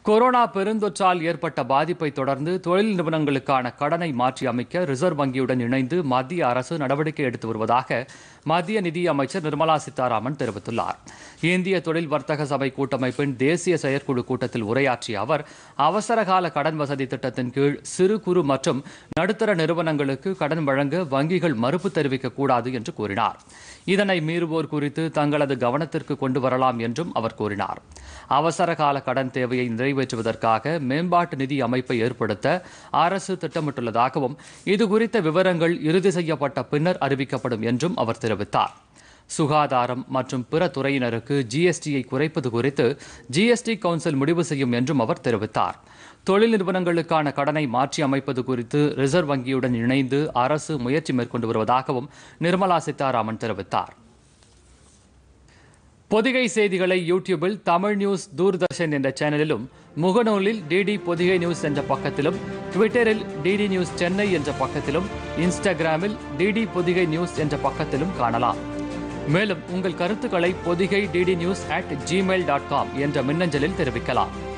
corona பெருந்தொற்றால் ஏற்பட்ட பாதிப்பை தொடர்ந்து தொழில் நிறுவனங்களுக்கான கடனை மாற்றி அமைக்க ரிசர்வ் வங்கியுடன் இணைந்து மத்திய அரசு நடவடிக்கை எடுத்து வருவதாக மத்திய நிதி அமைச்சர் நிர்மலா சீதாராமன் தெரிவித்துள்ளார் இந்திய தொழில் வர்த்தக சபை கூட்டமைப்பின் தேசிய செயற்குழு கூட்டத்தில் உரையாற்றிய அவர் அவசரகால கடன் வசதி திட்டத்தின் கீழ் சிறு குறு மற்றும் நடுத்தர நிறுவனங்களுக்கு கடன் வழங்க வங்கிகள் மறுப்பு தெரிவிக்கக்கூடாது என்று கூறினார் இதனை மீறுவோர் குறித்து தங்களது கவனத்திற்கு கொண்டு வரலாம் என்றும் அவர் கூறினார் அவசர கால கடன் தேவையை நிறைவேற்றுவதற்காக மேம்பாட்டு நிதி அமைப்பை ஏற்படுத்த அரசு திட்டமிட்டுள்ளதாகவும் இது குறித்த விவரங்கள் இறுதி செய்யப்பட்ட பின்னர் அறிவிக்கப்படும் என்றும் அவர் தெரிவித்தார் சுகாதாரம் மற்றும் பிற துறையினருக்கு ஜிஎஸ்டியை குறைப்பது குறித்து ஜிஎஸ்டி கவுன்சில் முடிவு செய்யும் என்றும் அவர் தெரிவித்தார் தொழில் நிறுவனங்களுக்கான கடனை மாற்றி அமைப்பது குறித்து ரிசர்வ் வங்கியுடன் இணைந்து அரசு முயற்சி மேற்கொண்டு வருவதாகவும் நிர்மலா சீதாராமன் தெரிவித்தார் பொதிகை செய்திகளை யூடியூபில் தமிழ் நியூஸ் தூர்தர்ஷன் என்ற சேனலிலும் முகநூலில் டிடி பொதிகை நியூஸ் என்ற பக்கத்திலும் ட்விட்டரில் டிடி நியூஸ் சென்னை என்ற பக்கத்திலும் இன்ஸ்டாகிராமில் டிடி பொதிகை நியூஸ் என்ற பக்கத்திலும் காணலாம் மேலும் உங்கள் கருத்துக்களை Podhigai DD news at Gmail dot com என்ற மின்னஞ்சலில் தெரிவிக்கலாம்